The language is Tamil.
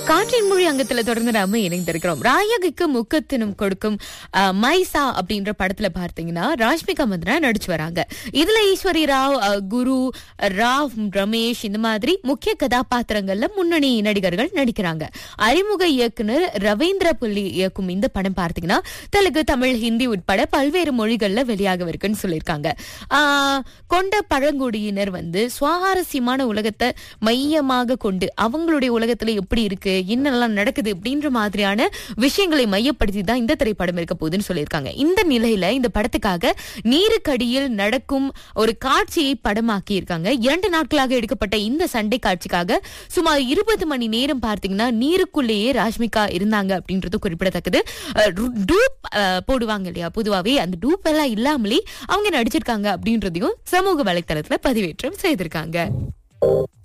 காற்றின் மொழி அங்கத்துல தொடர்ந்து நாம இணைந்திருக்கிறோம் ராயகிக்கு முக்கத்தினம் கொடுக்கும் அஹ், மைசா அப்படின்ற படத்துல பார்த்தீங்கன்னா ராஷ்மிகா மந்தனா நடிச்சு வராங்க இதுல ஈஸ்வரி ராவ் அஹ், குரு ராவ் ரமேஷ் இந்த மாதிரி முக்கிய கதாபாத்திரங்கள்ல முன்னணி நடிகர்கள் நடிக்கிறாங்க அறிமுக இயக்குனர் ரவீந்திர புள்ளி இயக்கும் இந்த படம் பார்த்தீங்கன்னா தெலுங்கு தமிழ் ஹிந்தி உட்பட பல்வேறு மொழிகள்ல வெளியாகவிருக்குன்னு சொல்லியிருக்காங்க ஆஹ், கொண்ட பழங்குடியினர் வந்து சுவாரஸ்யமான உலகத்தை மையமாக கொண்டு அவங்களுடைய உலகத்துல எப்படி இருக்கு என்னெல்லாம் நடக்குது அப்படின்ற மாதிரியான விஷயங்களை மையப்படுத்தி தான் இந்த திரைப்படம் இருக்க போகுதுன்னு சொல்லியிருக்காங்க இந்த நிலையில இந்த படத்துக்காக நீருக்கடியில் நடக்கும் ஒரு காட்சியை படமாக்கி இருக்காங்க இரண்டு நாட்களாக எடுக்கப்பட்ட இந்த சண்டை காட்சிக்காக சுமார் இருபது மணி நேரம் பார்த்தீங்கன்னா நீருக்குள்ளேயே ராஷ்மிகா இருந்தாங்க அப்படின்றது குறிப்பிடத்தக்கது அஹ், ரு- டூப் அஹ், போடுவாங்க இல்லையா பொதுவாவே அந்த டூப் எல்லாம் இல்லாமலே அவங்க நடிச்சிருக்காங்க அப்படின்றதையும் சமூக வலைத்தளத்துல பதிவேற்றம் செய்திருக்காங்க